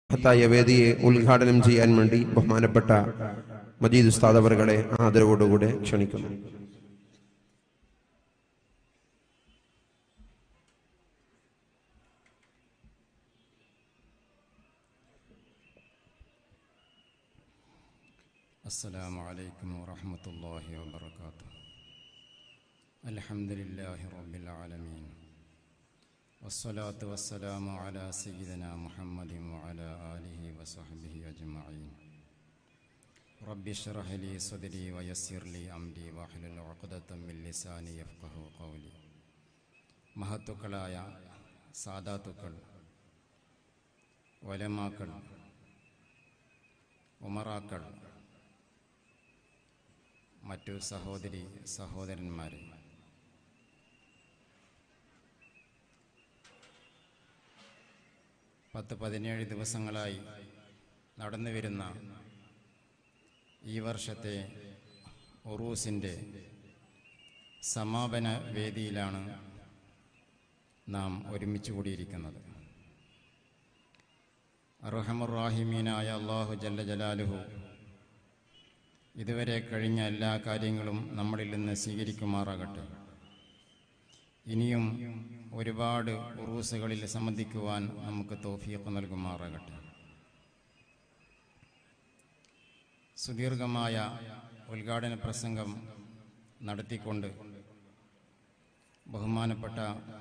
മഹത്തായ വേദിയെ ഉദ്ഘാടനം ചെയ്യാൻ വേണ്ടി ബഹുമാനപ്പെട്ട മജീദ് ഉസ്താദ് അവറുകളെ ആദരവോടുകൂടെ ക്ഷണിക്കുന്നു السلام عليكم ورحمة الله وبركاته الحمد لله رب العالمين والصلاة والسلام على سيدنا محمد وعلى آله وصحبه أجمعين رب اشرح لي صدري ويسر لي أمري واحلل عقدة من لساني يفقه قولي മഹത്തുക്കളായ സാദാത്തുക്കൾ വലമാക്കൾ ഉമറാക്കൾ മറ്റു സഹോദരി സഹോദരന്മാരെ പത്ത് പതിനേഴ് ദിവസങ്ങളായി നടന്നു വരുന്ന ഈ വർഷത്തെ ഉറൂസിൻ്റെ സമാപന വേദിയിലാണ് നാം ഒരുമിച്ച് കൂടിയിരിക്കുന്നത് അർഹമുറാഹിമീനായ അള്ളാഹു ജല്ല ജലാലുഹു ഇതുവരെ കഴിഞ്ഞ എല്ലാ കാര്യങ്ങളും നമ്മളിൽ നിന്ന് സ്വീകരിക്കുമാറാകട്ടെ ഇനിയും ഒരുപാട് ഉറൂസുകളിൽ സംബന്ധിക്കുവാൻ നമുക്ക് തോഫിയൊക്കെ നൽകുമാറാകട്ടെ സുദീർഘമായ ഉദ്ഘാടന പ്രസംഗം നടത്തിക്കൊണ്ട് ബഹുമാനപ്പെട്ട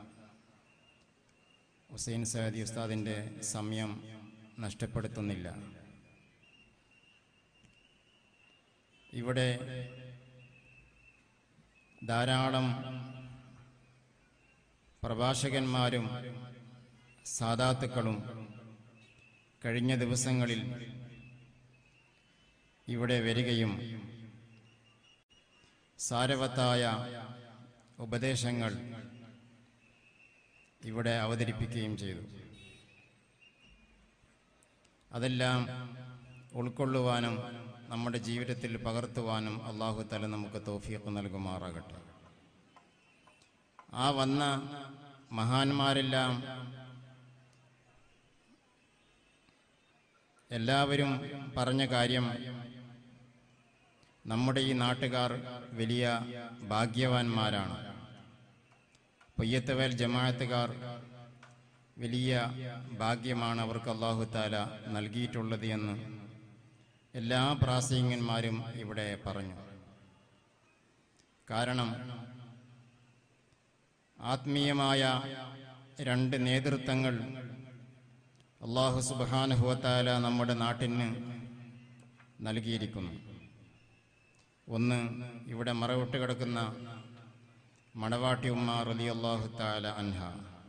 ഹുസൈൻ സയദി ഉസ്താദിൻ്റെ സമയം നഷ്ടപ്പെടുത്തുന്നില്ല ഇവിടെ ധാരാളം പ്രഭാഷകന്മാരും സാദാത്തുക്കളും കഴിഞ്ഞ ദിവസങ്ങളിൽ ഇവിടെ വരികയും സാരവത്തായ ഉപദേശങ്ങൾ ഇവിടെ അവതരിപ്പിക്കുകയും ചെയ്തു അതെല്ലാം ഉൾക്കൊള്ളുവാനും നമ്മുടെ ജീവിതത്തിൽ പകർത്തുവാനും അള്ളാഹു തല നമുക്ക് തോഫിയൊക്കെ നൽകുമാറാകട്ടെ ആ വന്ന മഹാന്മാരെല്ലാം എല്ലാവരും പറഞ്ഞ കാര്യം നമ്മുടെ ഈ നാട്ടുകാർ വലിയ ഭാഗ്യവാന്മാരാണ് പൊയ്യത്തവേൽ ജമാഅത്തുകാർ വലിയ ഭാഗ്യമാണ് അവർക്ക് അള്ളാഹു താല നൽകിയിട്ടുള്ളത് എന്ന് എല്ലാ പ്രാസംഗികന്മാരും ഇവിടെ പറഞ്ഞു കാരണം ആത്മീയമായ രണ്ട് നേതൃത്വങ്ങൾ അള്ളാഹു സുബാനുഹുവത്താല നമ്മുടെ നാട്ടിന് നൽകിയിരിക്കുന്നു ഒന്ന് ഇവിടെ മറവിട്ട് കിടക്കുന്ന മണവാട്ടി ഉമ്മ റലി അള്ളാഹു താല അൻഹ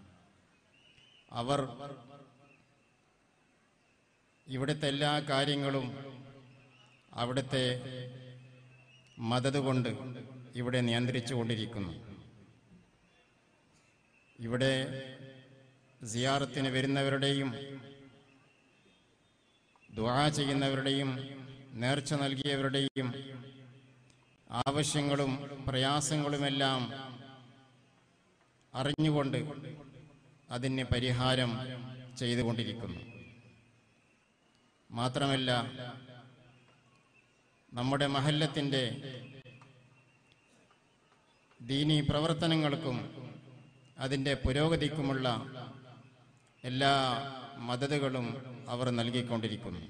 അവർ ഇവിടുത്തെ എല്ലാ കാര്യങ്ങളും അവിടുത്തെ മദത് കൊണ്ട് ഇവിടെ നിയന്ത്രിച്ചു കൊണ്ടിരിക്കുന്നു ഇവിടെ സിയാറത്തിന് വരുന്നവരുടെയും ദ്വാ ചെയ്യുന്നവരുടെയും നേർച്ച നൽകിയവരുടെയും ആവശ്യങ്ങളും പ്രയാസങ്ങളുമെല്ലാം അറിഞ്ഞുകൊണ്ട് അതിന് പരിഹാരം ചെയ്തുകൊണ്ടിരിക്കുന്നു മാത്രമല്ല നമ്മുടെ മഹല്ലത്തിൻ്റെ ദീനി പ്രവർത്തനങ്ങൾക്കും അതിൻ്റെ പുരോഗതിക്കുമുള്ള എല്ലാ മദതുകളും അവർ നൽകിക്കൊണ്ടിരിക്കുന്നു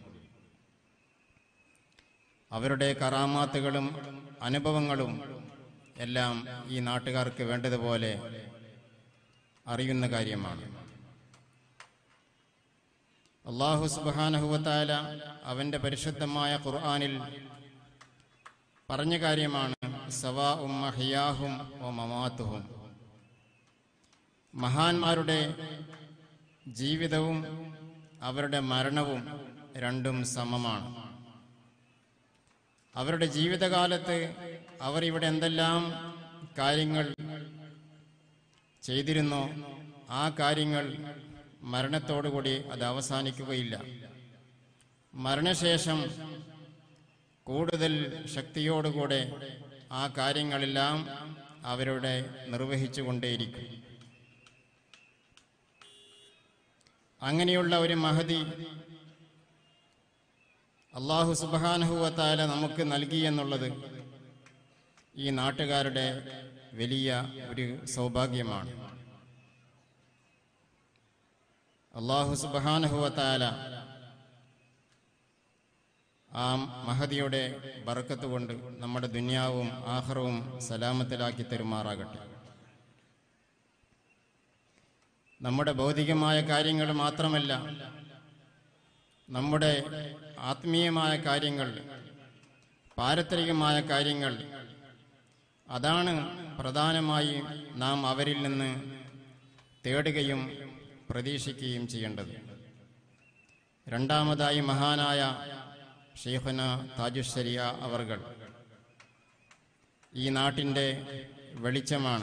അവരുടെ കറാമാത്തുകളും അനുഭവങ്ങളും എല്ലാം ഈ നാട്ടുകാർക്ക് വേണ്ടതുപോലെ അറിയുന്ന കാര്യമാണ് അള്ളാഹു സുബാനഹുവത്താല അവന്റെ പരിശുദ്ധമായ ഖുർആാനിൽ പറഞ്ഞ കാര്യമാണ് സവാ ഉമ്മഹിയാഹും ഓ മമാത്തുഹും മഹാന്മാരുടെ ജീവിതവും അവരുടെ മരണവും രണ്ടും സമമാണ് അവരുടെ ജീവിതകാലത്ത് അവർ ഇവിടെ എന്തെല്ലാം കാര്യങ്ങൾ ചെയ്തിരുന്നോ ആ കാര്യങ്ങൾ മരണത്തോടുകൂടി അത് അവസാനിക്കുകയില്ല മരണശേഷം കൂടുതൽ ശക്തിയോടുകൂടെ ആ കാര്യങ്ങളെല്ലാം അവരുടെ നിർവഹിച്ചു കൊണ്ടേയിരിക്കും അങ്ങനെയുള്ള ഒരു മഹതി അള്ളാഹു സുബാനഹുവത്താല നമുക്ക് നൽകി എന്നുള്ളത് ഈ നാട്ടുകാരുടെ വലിയ ഒരു സൗഭാഗ്യമാണ് അള്ളാഹു സുബാനഹുവത്താല ആ മഹതിയുടെ ബറക്കത്ത് കൊണ്ട് നമ്മുടെ ദുന്യാവും ആഹ്റവും സലാമത്തിലാക്കി തെരുമാറാകട്ടെ നമ്മുടെ ഭൗതികമായ കാര്യങ്ങൾ മാത്രമല്ല നമ്മുടെ ആത്മീയമായ കാര്യങ്ങൾ പാരത്രികമായ കാര്യങ്ങൾ അതാണ് പ്രധാനമായി നാം അവരിൽ നിന്ന് തേടുകയും പ്രതീക്ഷിക്കുകയും ചെയ്യേണ്ടത് രണ്ടാമതായി മഹാനായ ഷെയ്ഖുന താജുശരിയ അവർകൾ ഈ നാട്ടിൻ്റെ വെളിച്ചമാണ്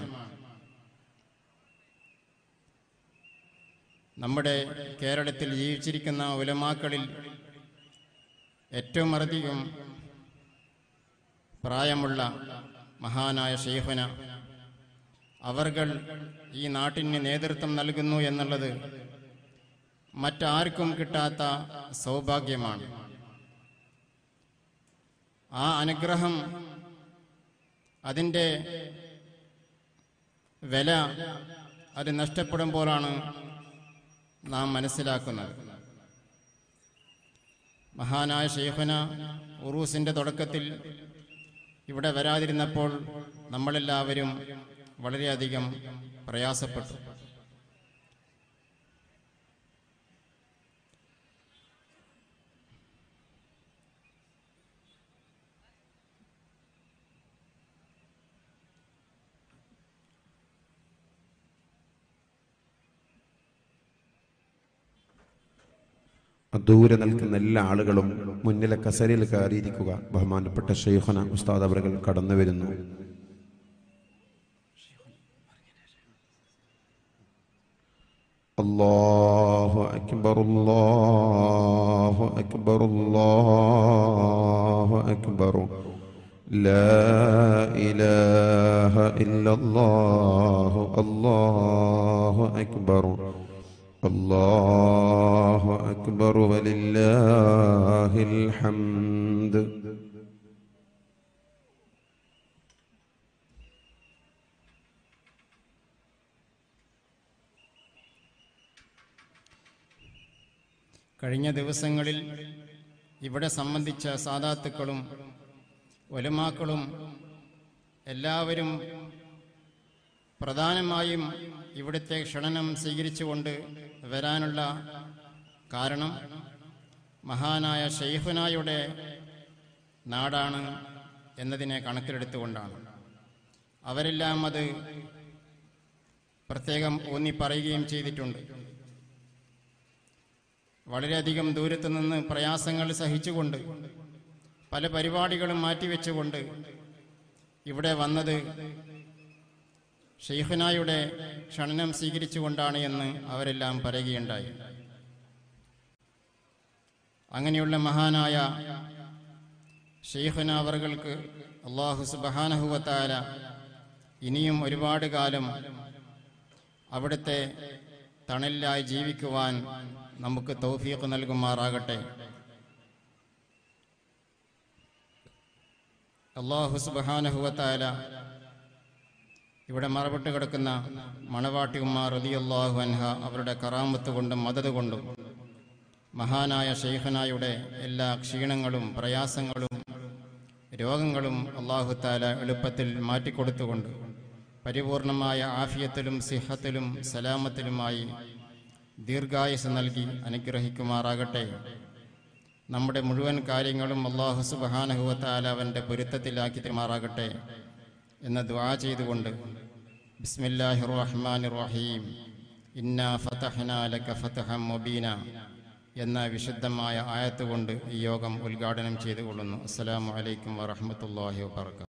നമ്മുടെ കേരളത്തിൽ ജീവിച്ചിരിക്കുന്ന ഉലമാക്കളിൽ ഏറ്റവും അധികം പ്രായമുള്ള മഹാനായ ഷെയ്ഖുന അവർകൾ ഈ നാട്ടിന് നേതൃത്വം നൽകുന്നു എന്നുള്ളത് മറ്റാർക്കും കിട്ടാത്ത സൗഭാഗ്യമാണ് ആ അനുഗ്രഹം അതിൻ്റെ വില അത് നഷ്ടപ്പെടുമ്പോഴാണ് നാം മനസ്സിലാക്കുന്നത് മഹാനായ ഷെയ്ഖുന ഉറൂസിൻ്റെ തുടക്കത്തിൽ ഇവിടെ വരാതിരുന്നപ്പോൾ നമ്മളെല്ലാവരും വളരെയധികം പ്രയാസപ്പെട്ടു ദൂരെ നിൽക്കുന്ന എല്ലാ ആളുകളും മുന്നിലെ കസരയിൽ കയറിയിരിക്കുക ബഹുമാനപ്പെട്ട ഷെയ്ഖന ഉസ്താദ് അവറുകൾ കടന്നു വരുന്നു അല്ലാഹു അക്ബർ അല്ലാഹു അക്ബർ അല്ലാഹു അക്ബർ لا إله إلا الله الله أكبر الله أكبر ولله الحمد കഴിഞ്ഞ ദിവസങ്ങളിൽ ഇവിടെ സംബന്ധിച്ച സാധാത്തുക്കളും ഒലമാക്കളും എല്ലാവരും പ്രധാനമായും ഇവിടുത്തെ ക്ഷണനം സ്വീകരിച്ചുകൊണ്ട് വരാനുള്ള കാരണം മഹാനായ ഷെയ്ഖുനായുടെ നാടാണ് എന്നതിനെ കണക്കിലെടുത്തുകൊണ്ടാണ് അവരെല്ലാം അത് പ്രത്യേകം ഊന്നി പറയുകയും ചെയ്തിട്ടുണ്ട് വളരെയധികം ദൂരത്തു നിന്ന് പ്രയാസങ്ങൾ സഹിച്ചുകൊണ്ട് പല പരിപാടികളും മാറ്റിവെച്ചുകൊണ്ട് ഇവിടെ വന്നത് ഷെയ്ഖുനായുടെ ക്ഷണനം സ്വീകരിച്ചുകൊണ്ടാണ് എന്ന് അവരെല്ലാം പറയുകയുണ്ടായി അങ്ങനെയുള്ള മഹാനായ ഷെയ്ഖുന അവർക്ക് അള്ളാഹു സുബഹാനഹുവത്താല ഇനിയും ഒരുപാട് കാലം അവിടുത്തെ തണലിലായി ജീവിക്കുവാൻ നമുക്ക് തൗഫീഖ് നൽകുമാറാകട്ടെ അള്ളാഹു സുബഹാനഹുവത്താല ഇവിടെ മറപ്പെട്ട് കിടക്കുന്ന മണവാട്ടി ഉമ്മാർ റലിയല്ലാഹു അൻഹ അവരുടെ കറാമത്ത് കൊണ്ടും മദത് കൊണ്ടും മഹാനായ ഷെയ്ഖനായുടെ എല്ലാ ക്ഷീണങ്ങളും പ്രയാസങ്ങളും രോഗങ്ങളും അള്ളാഹുത്താല എളുപ്പത്തിൽ മാറ്റിക്കൊടുത്തുകൊണ്ട് പരിപൂർണമായ ആഫിയത്തിലും സിഹത്തിലും സലാമത്തിലുമായി ദീർഘായുസ് നൽകി അനുഗ്രഹിക്കുമാറാകട്ടെ നമ്മുടെ മുഴുവൻ കാര്യങ്ങളും അള്ളാഹു സുബഹാനഹുവത്താല അവൻ്റെ പൊരുത്തത്തിലാക്കി തരുമാറാകട്ടെ എന്ന് ദ്വാ ചെയ്തുകൊണ്ട് ബിസ്മില്ലാഹി റഹ്മാൻ റഹീം ഇന്ന ഫതഹ്ന ലക ഫതഹം മുബീന എന്ന വിശുദ്ധമായ ആയത്തുകൊണ്ട് ഈ യോഗം ഉദ്ഘാടനം ചെയ്തുകൊള്ളുന്നു അസ്സലാമു അലൈക്കും വറഹ്മത്തുള്ളാഹി വബറകാതുഹു